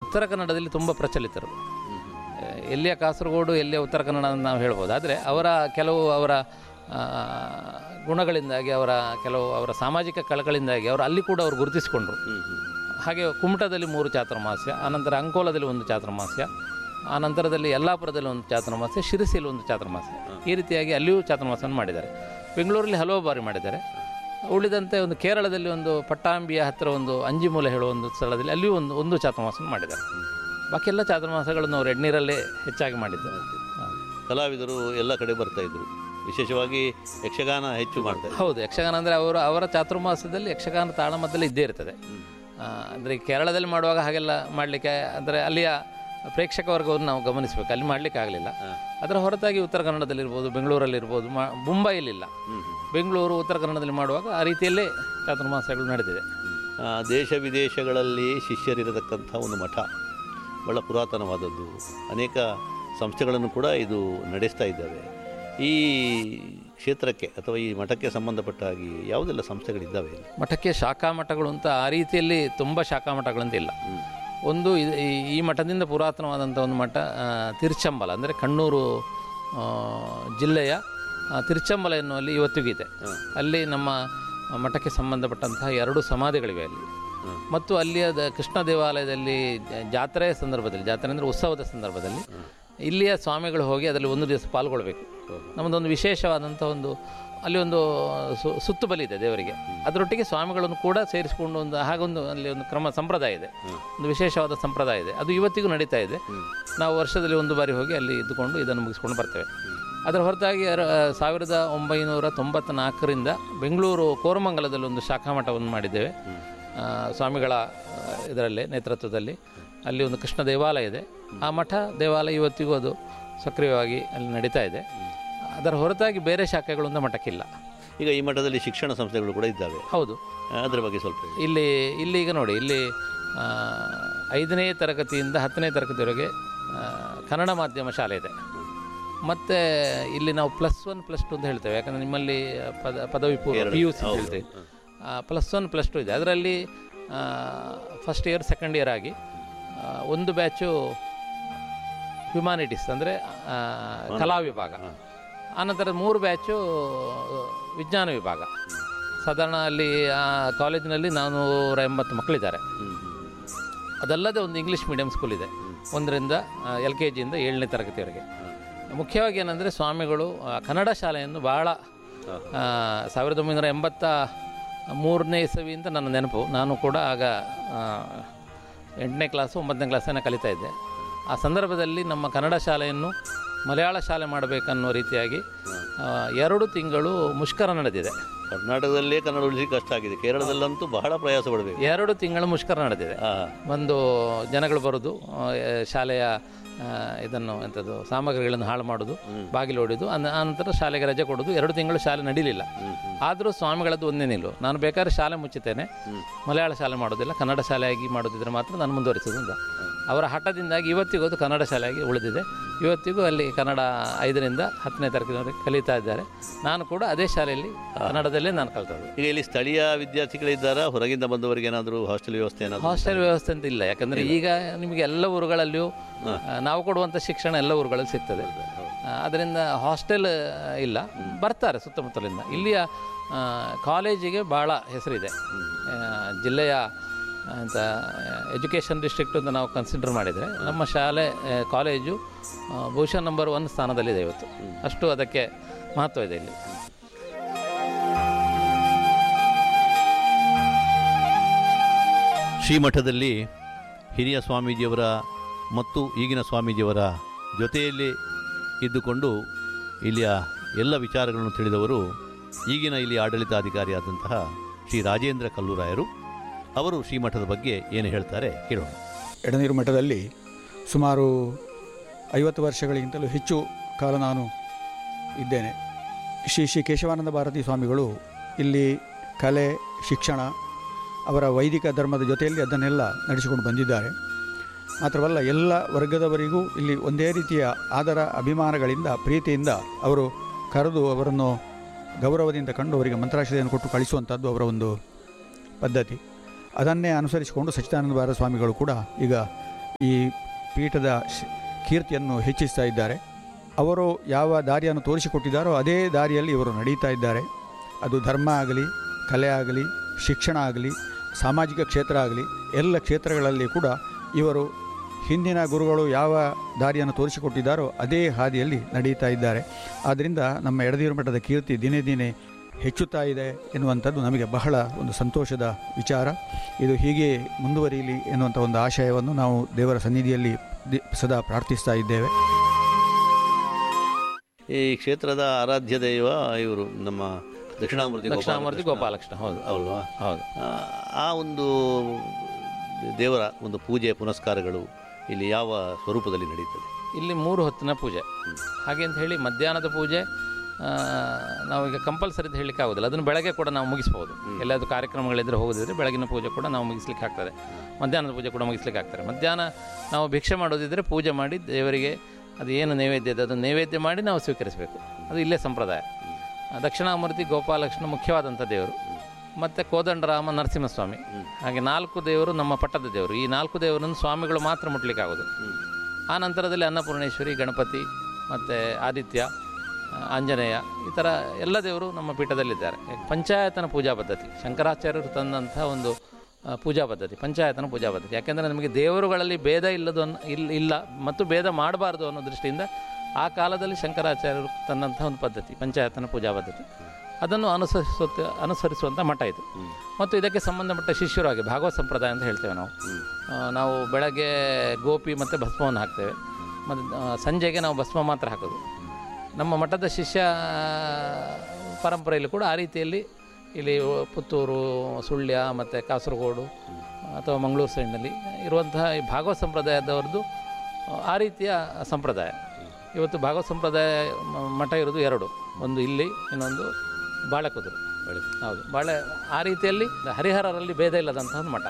ಉತ್ತರ ಕನ್ನಡದಲ್ಲಿ ತುಂಬ ಪ್ರಚಲಿತರು ಆ, ಎಲ್ಲಿಯ ಕಾಸರಗೋಡು ಎಲ್ಲಿಯ ಉತ್ತರ ಕನ್ನಡ ಅಂತ ನಾವು ಹೇಳ್ಬೋದು ಆದರೆ ಅವರ ಕೆಲವು ಅವರ ಆ, ಗುಣಗಳಿಂದಾಗಿ ಅವರ ಕೆಲವು ಅವರ ಸಾಮಾಜಿಕ ಕಳಕಳಿಂದಾಗಿ ಅವರು ಅಲ್ಲಿ ಕೂಡ ಅವರು ಗುರುತಿಸಿಕೊಂಡ್ರು ಹಾಗೆ ಕುಮಟದಲ್ಲಿ ಮೂರು ಚಾತುರ್ಮಾಸ್ಯ ಆನಂತರ ಅಂಕೋಲದಲ್ಲಿ ಒಂದು ಚಾತುರ್ಮಾಸ್ಯ ಆ ನಂತರದಲ್ಲಿ ಯಲ್ಲಾಪುರದಲ್ಲಿ ಒಂದು ಚಾತುರ್ಮಾಸ್ಯ ಶಿರಸಿಯಲ್ಲಿ ಒಂದು ಚಾತುರ್ಮಾಸ್ಯ ಈ ರೀತಿಯಾಗಿ ಅಲ್ಲಿಯೂ ಚಾತುರ್ಮಾಸವನ್ನು ಮಾಡಿದ್ದಾರೆ ಬೆಂಗಳೂರಲ್ಲಿ ಹಲವು ಬಾರಿ ಮಾಡಿದ್ದಾರೆ ಉಳಿದಂತೆ ಒಂದು ಕೇರಳದಲ್ಲಿ ಒಂದು ಪಟ್ಟಾಂಬಿಯ ಹತ್ತಿರ ಒಂದು ಅಂಜಿಮೂಲೆ ಹೇಳುವ ಒಂದು ಸ್ಥಳದಲ್ಲಿ ಅಲ್ಲಿಯೂ ಒಂದು ಒಂದು ಚಾತುರ್ಮಾಸವನ್ನು ಮಾಡಿದ್ದಾರೆ ಬಾಕಿ ಎಲ್ಲ ಚಾತುರ್ಮಾಸಗಳನ್ನು ಅವರು ಎಡ್ನೀರಲ್ಲೇ ಹೆಚ್ಚಾಗಿ ಮಾಡಿದ್ದಾರೆ ಹಾಂ. ಕಲಾವಿದರು ಎಲ್ಲ ಕಡೆ ಬರ್ತಾ ಇದ್ರು ವಿಶೇಷವಾಗಿ ಯಕ್ಷಗಾನ ಹೆಚ್ಚು ಮಾಡ್ತಾ ಇದ್ರು ಹೌದು ಯಕ್ಷಗಾನ ಅಂದರೆ ಅವರು ಅವರ ಚಾತುರ್ಮಾಸದಲ್ಲಿ ಯಕ್ಷಗಾನ ತಾಳಮದ್ದಲೆ ಇದ್ದೇ ಇರ್ತದೆ ಅಂದರೆ ಕೇರಳದಲ್ಲಿ ಮಾಡುವಾಗ ಹಾಗೆಲ್ಲ ಮಾಡಲಿಕ್ಕೆ ಅಂದರೆ ಅಲ್ಲಿಯ ಪ್ರೇಕ್ಷಕ ವರ್ಗವನ್ನು ನಾವು ಗಮನಿಸಬೇಕು ಅಲ್ಲಿ ಮಾಡಲಿಕ್ಕೆ ಆಗಲಿಲ್ಲ ಅದರ ಹೊರತಾಗಿ ಉತ್ತರ ಕನ್ನಡದಲ್ಲಿರ್ಬೋದು ಬೆಂಗಳೂರಲ್ಲಿರ್ಬೋದು ಮಾ ಮುಂಬೈಲಿಲ್ಲ ಬೆಂಗಳೂರು ಉತ್ತರ ಕನ್ನಡದಲ್ಲಿ ಮಾಡುವಾಗ ಆ ರೀತಿಯಲ್ಲೇ ಚಾತುರ್ಮಾಸಗಳು ನಡೆದಿದೆ ಆ, ದೇಶ ವಿದೇಶಗಳಲ್ಲಿ ಶಿಷ್ಯರಿರತಕ್ಕಂಥ ಒಂದು ಮಠ ಬಹಳ ಪುರಾತನವಾದದ್ದು ಅನೇಕ ಸಂಸ್ಥೆಗಳನ್ನು ಕೂಡ ಇದು ನಡೆಸ್ತಾ ಇದ್ದಾವೆ ಈ ಕ್ಷೇತ್ರಕ್ಕೆ ಅಥವಾ ಈ ಮಠಕ್ಕೆ ಸಂಬಂಧಪಟ್ಟ ಹಾಗೆ ಯಾವುದೆಲ್ಲ ಸಂಸ್ಥೆಗಳಿದ್ದಾವೆ ಇಲ್ಲಿ ಮಠಕ್ಕೆ ಶಾಖಾ ಮಠಗಳು ಅಂತ ಆ ರೀತಿಯಲ್ಲಿ ತುಂಬ ಶಾಖಾ ಮಠಗಳಂತ ಇಲ್ಲ ಒಂದು ಇದು- ಈ- ಈ ಮಠದಿಂದ ಪುರಾತನವಾದಂಥ ಒಂದು ಮಠ ಆ, ತಿರುಚಂಬಲ ಅಂದರೆ ಕಣ್ಣೂರು ಆ, ಜಿಲ್ಲೆಯ ಆ, ತಿರುಚಂಬಲ ಎನ್ನುವಲ್ಲಿ ಇವತ್ತಿಗೂ ಇದೆ ಅಲ್ಲಿ ನಮ್ಮ ಮಠಕ್ಕೆ ಸಂಬಂಧಪಟ್ಟಂತಹ ಎರಡು ಸಮಾಧಿಗಳಿವೆ ಅಲ್ಲಿ ಮತ್ತು ಅಲ್ಲಿಯ ದ- ಕೃಷ್ಣ ದೇವಾಲಯದಲ್ಲಿ ಜ- ಜಾತ್ರೆಯ ಸಂದರ್ಭದಲ್ಲಿ ಜಾತ್ರೆ ಅಂದರೆ ಉತ್ಸವದ ಸಂದರ್ಭದಲ್ಲಿ ಇಲ್ಲಿಯ ಸ್ವಾಮಿಗಳು ಹೋಗಿ ಅದರಲ್ಲಿ ಒಂದು ದಿವಸ ಪಾಲ್ಗೊಳ್ಬೇಕು ನಮ್ಮದೊಂದು ವಿಶೇಷವಾದಂಥ ಒಂದು ಅಲ್ಲಿ ಒಂದು ಸು ಸುತ್ತು ಬಲಿ ಇದೆ ದೇವರಿಗೆ ಅದರೊಟ್ಟಿಗೆ ಸ್ವಾಮಿಗಳನ್ನು ಕೂಡ ಸೇರಿಸಿಕೊಂಡು ಒಂದು ಹಾಗೊಂದು ಅಲ್ಲಿ ಒಂದು ಕ್ರಮ ಸಂಪ್ರದಾಯ ಇದೆ ಒಂದು ವಿಶೇಷವಾದ ಸಂಪ್ರದಾಯ ಇದೆ ಅದು ಇವತ್ತಿಗೂ ನಡೀತಾ ಇದೆ ನಾವು ವರ್ಷದಲ್ಲಿ ಒಂದು ಬಾರಿ ಹೋಗಿ ಅಲ್ಲಿ ಇದ್ದುಕೊಂಡು ಇದನ್ನು ಮುಗಿಸ್ಕೊಂಡು ಬರ್ತೇವೆ ಅದರ ಹೊರತಾಗಿ ಅರ- ಸಾವಿರದ ಒಂಬೈನೂರ ತೊಂಬತ್ತ ನಾಲ್ಕರಿಂದ ಬೆಂಗಳೂರು ಕೋರಮಂಗಲದಲ್ಲಿ ಒಂದು ಶಾಖಾ ಮಠವನ್ನು ಮಾಡಿದ್ದೇವೆ ಆ, ಸ್ವಾಮಿಗಳ ಇದರಲ್ಲೇ ನೇತೃತ್ವದಲ್ಲಿ ಅಲ್ಲಿ ಒಂದು ಕೃಷ್ಣ ದೇವಾಲಯ ಇದೆ ಆ ಮಠ ದೇವಾಲಯ ಇವತ್ತಿಗೂ ಅದು ಸಕ್ರಿಯವಾಗಿ ಅಲ್ಲಿ ನಡೀತಾ ಇದೆ ಅದರ ಹೊರತಾಗಿ ಬೇರೆ ಶಾಖೆಗಳೊಂದು ಮಠಕ್ಕಿಲ್ಲ ಈಗ ಈ ಮಠದಲ್ಲಿ ಶಿಕ್ಷಣ ಸಂಸ್ಥೆಗಳು ಕೂಡ ಇದ್ದಾವೆ ಹೌದು ಆ, ಅದರ ಬಗ್ಗೆ ಸ್ವಲ್ಪ ಹೇಳಿ. ಇಲ್ಲಿ ಇಲ್ಲಿ ಈಗ ನೋಡಿ ಇಲ್ಲಿ ಆ, ಐದನೇ ತರಗತಿಯಿಂದ ಹತ್ತನೇ ತರಗತಿವರೆಗೆ ಆ, ಕನ್ನಡ ಮಾಧ್ಯಮ ಶಾಲೆ ಇದೆ ಮತ್ತು ಇಲ್ಲಿ ನಾವು ಪ್ಲಸ್ ಒನ್ ಪ್ಲಸ್ ಟು ಅಂತ ಹೇಳ್ತೇವೆ ಯಾಕಂದರೆ ನಿಮ್ಮಲ್ಲಿ ಪದ ಪದವಿ ಪೂರ್ವ ಪಿ ಯು ಸಿ ಅಂತ ಹೇಳ್ತೇವೆ ಪ್ಲಸ್ ಒನ್ ಪ್ಲಸ್ ಟು ಇದೆ ಅದರಲ್ಲಿ ಫಸ್ಟ್ ಇಯರ್ ಸೆಕೆಂಡ್ ಇಯರ್ ಆಗಿ ಆ, ಒಂದು ಬ್ಯಾಚು ಹ್ಯುಮಾನಿಟೀಸ್ ಅಂದರೆ ಕಲಾ ವಿಭಾಗ ಆನಂತರ ಮೂರು ಬ್ಯಾಚು ವಿಜ್ಞಾನ ವಿಭಾಗ ಸಾಧಾರಣ ಅಲ್ಲಿ ಆ ಕಾಲೇಜಿನಲ್ಲಿ ನಾನ್ನೂರ ಎಂಬತ್ತು ಮಕ್ಕಳಿದ್ದಾರೆ ಅದಲ್ಲದೆ ಒಂದು ಇಂಗ್ಲೀಷ್ ಮೀಡಿಯಂ ಸ್ಕೂಲ್ ಇದೆ ಒಂದರಿಂದ ಎಲ್ ಕೆ ಜಿಯಿಂದ ಏಳನೇ ತರಗತಿವರೆಗೆ ಮುಖ್ಯವಾಗಿ ಏನಂದರೆ ಸ್ವಾಮಿಗಳು ಆ, ಕನ್ನಡ ಶಾಲೆಯನ್ನು ಭಾಳ ಆ, ಸಾವಿರದ ಒಂಬೈನೂರ ಎಂಬತ್ತ ಮೂರನೇ ಇಸವಿ ಅಂತ ನನ್ನ ನೆನಪು ನಾನು ಕೂಡ ಆಗ ಆ, ಎಂಟನೇ ಕ್ಲಾಸು ಒಂಬತ್ತನೇ ಕ್ಲಾಸನ್ನು ಕಲಿತಾ ಇದ್ದೆ ಆ ಸಂದರ್ಭದಲ್ಲಿ ನಮ್ಮ ಕನ್ನಡ ಶಾಲೆಯನ್ನು ಮಲಯಾಳ ಶಾಲೆ ಮಾಡಬೇಕನ್ನೋ ರೀತಿಯಾಗಿ ಆ, ಎರಡು ತಿಂಗಳು ಮುಷ್ಕರ ನಡೆದಿದೆ ಕರ್ನಾಟಕದಲ್ಲೇ ಕನ್ನಡ ಉಳಿಸಿ ಕಷ್ಟ ಆಗಿದೆ ಕೇರಳದಲ್ಲಂತೂ ಬಹಳ ಪ್ರಯಾಸ ಪಡಬೇಕು ಎರಡು ತಿಂಗಳು ಮುಷ್ಕರ ನಡೆದಿದೆ ಒಂದು ಜನಗಳು ಬರೋದು ಆ, ಶಾಲೆಯ ಆ, ಇದನ್ನು ಎಂಥದ್ದು ಸಾಮಗ್ರಿಗಳನ್ನು ಹಾಳು ಮಾಡೋದು ಬಾಗಿಲು ಹೊಡೆದು ಅನ- ಆನಂತರ ಶಾಲೆಗೆ ರಜೆ ಕೊಡೋದು ಎರಡು ತಿಂಗಳು ಶಾಲೆ ನಡೀಲಿಲ್ಲ ಆದರೂ ಸ್ವಾಮಿಗಳದ್ದು ಒಂದೇ ನಿಲ್ಲು ನಾನು ಬೇಕಾದ್ರೆ ಶಾಲೆ ಮುಚ್ಚುತ್ತೇನೆ ಮಲಯಾಳ ಶಾಲೆ ಮಾಡೋದಿಲ್ಲ ಕನ್ನಡ ಶಾಲೆಯಾಗಿ ಮಾಡೋದಿದ್ರೆ ಮಾತ್ರ ನಾನು ಮುಂದುವರಿಸೋದು ಅಂತ ಅವರ ಹಠದಿಂದಾಗಿ ಇವತ್ತಿಗೂ ಅದು ಕನ್ನಡ ಶಾಲೆಯಾಗಿ ಉಳಿದಿದೆ ಇವತ್ತಿಗೂ ಅಲ್ಲಿ ಕನ್ನಡ ಐದರಿಂದ ಹತ್ತನೇ ತರಗತಿವರೆಗೆ ಕಲಿತಾ ಇದ್ದಾರೆ ನಾನು ಕೂಡ ಅದೇ ಶಾಲೆಯಲ್ಲಿ ಕನ್ನಡದಲ್ಲೇ ನಾನು ಕಲ್ತದ್ದು ಈಗ ಇಲ್ಲಿ ಸ್ಥಳೀಯ ವಿದ್ಯಾರ್ಥಿಗಳಿದ್ದಾರಾ ಹೊರಗಿಂದ ಬಂದವರಿಗೆ ಏನಾದರೂ ಹಾಸ್ಟೆಲ್ ವ್ಯವಸ್ಥೆ ಏನಾದರೂ ಹಾಸ್ಟೆಲ್ ವ್ಯವಸ್ಥೆ ಅಂತ ಇಲ್ಲ ಯಾಕಂದರೆ ಈಗ ನಿಮಗೆ ಎಲ್ಲ ಊರುಗಳಲ್ಲಿಯೂ ಆ, ನಾವು ಕೊಡುವಂಥ ಶಿಕ್ಷಣ ಎಲ್ಲ ಊರುಗಳಲ್ಲಿ ಸಿಗ್ತದೆ ಆ, ಅದರಿಂದ ಹಾಸ್ಟೆಲ್ ಇಲ್ಲ ಬರ್ತಾರೆ ಸುತ್ತಮುತ್ತಲಿಂದ ಇಲ್ಲಿಯ ಆ, ಕಾಲೇಜಿಗೆ ಭಾಳ ಹೆಸರಿದೆ ಆ, ಜಿಲ್ಲೆಯ ಅಂತ ಎಜುಕೇಷನ್ ಡಿಸ್ಟ್ರಿಕ್ಟ್ ಅಂತ ನಾವು ಕನ್ಸಿಡರ್ ಮಾಡಿದರೆ ನಮ್ಮ ಶಾಲೆ ಆ, ಕಾಲೇಜು ಆ, ಬಹುಶಃ ನಂಬರ್ ಒನ್ ಸ್ಥಾನದಲ್ಲಿದೆ ಇವತ್ತು ಅಷ್ಟು ಅದಕ್ಕೆ ಮಹತ್ವ ಇದೆ ಇಲ್ಲಿ ಶ್ರೀಮಠದಲ್ಲಿ ಹಿರಿಯ ಸ್ವಾಮೀಜಿಯವರ ಮತ್ತು ಈಗಿನ ಸ್ವಾಮೀಜಿಯವರ ಜೊತೆಯಲ್ಲಿ ಇದ್ದುಕೊಂಡು ಇಲ್ಲಿಯ ಎಲ್ಲ ವಿಚಾರಗಳನ್ನು ತಿಳಿದವರು ಈಗಿನ ಇಲ್ಲಿ ಆಡಳಿತಾಧಿಕಾರಿಯಾದಂತಹ ಶ್ರೀ ರಾಜೇಂದ್ರ ಕಲ್ಲೂರಾಯರು ಅವರು ಶ್ರೀಮಠದ ಬಗ್ಗೆ ಏನು ಹೇಳ್ತಾರೆ ಕೇಳೋಣ ಎಡನೀರು ಮಠದಲ್ಲಿ ಸುಮಾರು ಐವತ್ತು ವರ್ಷಗಳಿಗಿಂತಲೂ ಹೆಚ್ಚು ಕಾಲ ನಾನು ಇದ್ದೇನೆ ಶ್ರೀ ಶ್ರೀ ಕೇಶವಾನಂದ ಭಾರತಿ ಸ್ವಾಮಿಗಳು ಇಲ್ಲಿ ಕಲೆ ಶಿಕ್ಷಣ ಅವರ ವೈದಿಕ ಧರ್ಮದ ಜೊತೆಯಲ್ಲಿ ಅದನ್ನೆಲ್ಲ ನಡೆಸಿಕೊಂಡು ಬಂದಿದ್ದಾರೆ ಮಾತ್ರವಲ್ಲ ಎಲ್ಲ ವರ್ಗದವರಿಗೂ ಇಲ್ಲಿ ಒಂದೇ ರೀತಿಯ ಆದರ ಅಭಿಮಾನಗಳಿಂದ ಪ್ರೀತಿಯಿಂದ ಅವರು ಕರೆದು ಅವರನ್ನು ಗೌರವದಿಂದ ಕಂಡು ಅವರಿಗೆ ಮಂತ್ರಾಕ್ಷತೆಯನ್ನು ಕೊಟ್ಟು ಕಳಿಸುವಂಥದ್ದು ಅವರ ಒಂದು ಪದ್ಧತಿ ಅದನ್ನೇ ಅನುಸರಿಸಿಕೊಂಡು ಸಚ್ಚಿದಾನಂದ ಭಾರತ ಸ್ವಾಮಿಗಳು ಕೂಡ ಈಗ ಈ ಪೀಠದ ಶ್- ಕೀರ್ತಿಯನ್ನು ಹೆಚ್ಚಿಸ್ತಾ ಇದ್ದಾರೆ ಅವರು ಯಾವ ದಾರಿಯನ್ನು ತೋರಿಸಿಕೊಟ್ಟಿದ್ದಾರೋ ಅದೇ ದಾರಿಯಲ್ಲಿ ಇವರು ನಡೀತಾ ಇದ್ದಾರೆ ಅದು ಧರ್ಮ ಆಗಲಿ ಕಲೆ ಆಗಲಿ ಶಿಕ್ಷಣ ಆಗಲಿ ಸಾಮಾಜಿಕ ಕ್ಷೇತ್ರ ಆಗಲಿ ಎಲ್ಲ ಕ್ಷೇತ್ರಗಳಲ್ಲಿ ಕೂಡ ಇವರು ಹಿಂದಿನ ಗುರುಗಳು ಯಾವ ದಾರಿಯನ್ನು ತೋರಿಸಿಕೊಟ್ಟಿದ್ದಾರೋ ಅದೇ ಹಾದಿಯಲ್ಲಿ ನಡೀತಾ ಇದ್ದಾರೆ ಆದ್ದರಿಂದ ನಮ್ಮ ಎಡದೀರು ಮಠದ ಕೀರ್ತಿ ದಿನೇ ದಿನೇ ಹೆಚ್ಚುತ್ತಾ ಇದೆ ಎನ್ನುವಂಥದ್ದು ನಮಗೆ ಬಹಳ ಒಂದು ಸಂತೋಷದ ವಿಚಾರ ಇದು ಹೀಗೆ ಮುಂದುವರಿಯಲಿ ಎನ್ನುವಂಥ ಒಂದು ಆಶಯವನ್ನು ನಾವು ದೇವರ ಸನ್ನಿಧಿಯಲ್ಲಿ ದಿ- ಸದಾ ಪ್ರಾರ್ಥಿಸ್ತಾ ಇದ್ದೇವೆ ಈ ಕ್ಷೇತ್ರದ ಆರಾಧ್ಯ ದೈವ ಇವರು ನಮ್ಮ ದಕ್ಷಿಣಾಮೂರ್ತಿ ದಕ್ಷಿಣಾಮೂರ್ತಿ ಗೋಪಾಲಕೃಷ್ಣ ಗೋಪಾಲಕೃಷ್ಣ ಹೌದು ಅಲ್ವಾ ಹೌದು ಆ, ಆ ಒಂದು ದೇವರ ಒಂದು ಪೂಜೆ ಪುನಸ್ಕಾರಗಳು ಇಲ್ಲಿ ಯಾವ ಸ್ವರೂಪದಲ್ಲಿ ನಡೀತದೆ ಇಲ್ಲಿ ಮೂರು ಹೊತ್ತಿನ ಪೂಜೆ ಹಾಗೆ ಅಂತ ಹೇಳಿ ಮಧ್ಯಾಹ್ನದ ಪೂಜೆ ಆ, ನಾವೀಗ ಕಂಪಲ್ಸರಿ ಅಂತ ಹೇಳಲಿಕ್ಕೆ ಆಗೋದಿಲ್ಲ ಅದನ್ನು ಬೆಳಗ್ಗೆ ಕೂಡ ನಾವು ಮುಗಿಸ್ಬೋದು ಎಲ್ಲಾದರೂ ಕಾರ್ಯಕ್ರಮಗಳಿದ್ದರೆ ಹೋಗೋದಿದ್ರೆ ಬೆಳಗಿನ ಪೂಜೆ ಕೂಡ ನಾವು ಮುಗಿಸ್ಲಿಕ್ಕೆ ಆಗ್ತದೆ ಮಧ್ಯಾಹ್ನದ ಪೂಜೆ ಕೂಡ ಮುಗಿಸ್ಲಿಕ್ಕೆ ಆಗ್ತದೆ ಮಧ್ಯಾಹ್ನ ನಾವು ಭಿಕ್ಷೆ ಮಾಡೋದಿದ್ದರೆ ಪೂಜೆ ಮಾಡಿ ದೇವರಿಗೆ ಅದು ಏನು ನೈವೇದ್ಯ ಇದೆ ಅದನ್ನು ನೈವೇದ್ಯ ಮಾಡಿ ನಾವು ಸ್ವೀಕರಿಸಬೇಕು ಅದು ಇಲ್ಲೇ ಸಂಪ್ರದಾಯ ಆ, ದಕ್ಷಿಣಾಮೂರ್ತಿ ಗೋಪಾಲಕೃಷ್ಣ ಮುಖ್ಯವಾದಂಥ ದೇವರು ಮತ್ತು ಕೋದಂಡರಾಮ ನರಸಿಂಹಸ್ವಾಮಿ ಹಾಗೆ ನಾಲ್ಕು ದೇವರು ನಮ್ಮ ಪಟ್ಟದ ದೇವರು ಈ ನಾಲ್ಕು ದೇವರನ್ನು ಸ್ವಾಮಿಗಳು ಮಾತ್ರ ಮುಟ್ಲಿಕ್ಕೆ ಆಗೋದು ಆ ನಂತರದಲ್ಲಿ ಅನ್ನಪೂರ್ಣೇಶ್ವರಿ ಗಣಪತಿ ಮತ್ತು ಆದಿತ್ಯ ಆ, ಆಂಜನೇಯ ಈ ಥರ ಎಲ್ಲ ದೇವರು ನಮ್ಮ ಪೀಠದಲ್ಲಿದ್ದಾರೆ ಪಂಚಾಯತನ ಪೂಜಾ ಪದ್ಧತಿ ಶಂಕರಾಚಾರ್ಯರು ತಂದಂಥ ಒಂದು ಆ, ಪೂಜಾ ಪದ್ಧತಿ ಪಂಚಾಯತನ ಪೂಜಾ ಪದ್ಧತಿ ಯಾಕೆಂದರೆ ನಮಗೆ ದೇವರುಗಳಲ್ಲಿ ಭೇದ ಇಲ್ಲದು ಅನ್ ಇಲ್ಲ ಇಲ್ಲ ಮತ್ತು ಭೇದ ಮಾಡಬಾರ್ದು ಅನ್ನೋ ದೃಷ್ಟಿಯಿಂದ ಆ ಕಾಲದಲ್ಲಿ ಶಂಕರಾಚಾರ್ಯರು ತಂದಂಥ ಒಂದು ಪದ್ಧತಿ ಪಂಚಾಯತನ ಪೂಜಾ ಪದ್ಧತಿ ಅದನ್ನು ಅನುಸರಿಸುತ್ತ ಅನುಸರಿಸುವಂಥ ಮಠ ಇದು ಮತ್ತು ಇದಕ್ಕೆ ಸಂಬಂಧಪಟ್ಟ ಶಿಷ್ಯರು ಹಾಗೆ ಭಾಗವತ ಸಂಪ್ರದಾಯ ಅಂತ ಹೇಳ್ತೇವೆ ನಾವು ಆ, ನಾವು ಬೆಳಗ್ಗೆ ಗೋಪಿ ಮತ್ತು ಭಸ್ಮವನ್ನು ಹಾಕ್ತೇವೆ ಮತ್ತು ಆ, ಸಂಜೆಗೆ ನಾವು ಭಸ್ಮ ಮಾತ್ರ ಹಾಕೋದು ನಮ್ಮ ಮಠದ ಶಿಷ್ಯ ಪರಂಪರೆಯಲ್ಲಿ ಕೂಡ ಆ ರೀತಿಯಲ್ಲಿ ಇಲ್ಲಿ ಪುತ್ತೂರು ಸುಳ್ಯ ಮತ್ತು ಕಾಸರಗೋಡು ಅಥವಾ ಮಂಗಳೂರು ಸೈಡ್ನಲ್ಲಿ ಇರುವಂತಹ ಈ ಭಾಗವತ ಸಂಪ್ರದಾಯದವ್ರದ್ದು ಆ ರೀತಿಯ ಸಂಪ್ರದಾಯ ಇವತ್ತು ಭಾಗವತ ಸಂಪ್ರದಾಯ ಮ- ಮಠ ಇರೋದು ಎರಡು ಒಂದು ಇಲ್ಲಿ ಇನ್ನೊಂದು ಬಾಳೆಕುದುರು ಹೌದು ಬಾಳೆ ಆ ರೀತಿಯಲ್ಲಿ ಹರಿಹರರಲ್ಲಿ ಭೇದ ಇಲ್ಲದಂತಹ ಒಂದು ಮಠ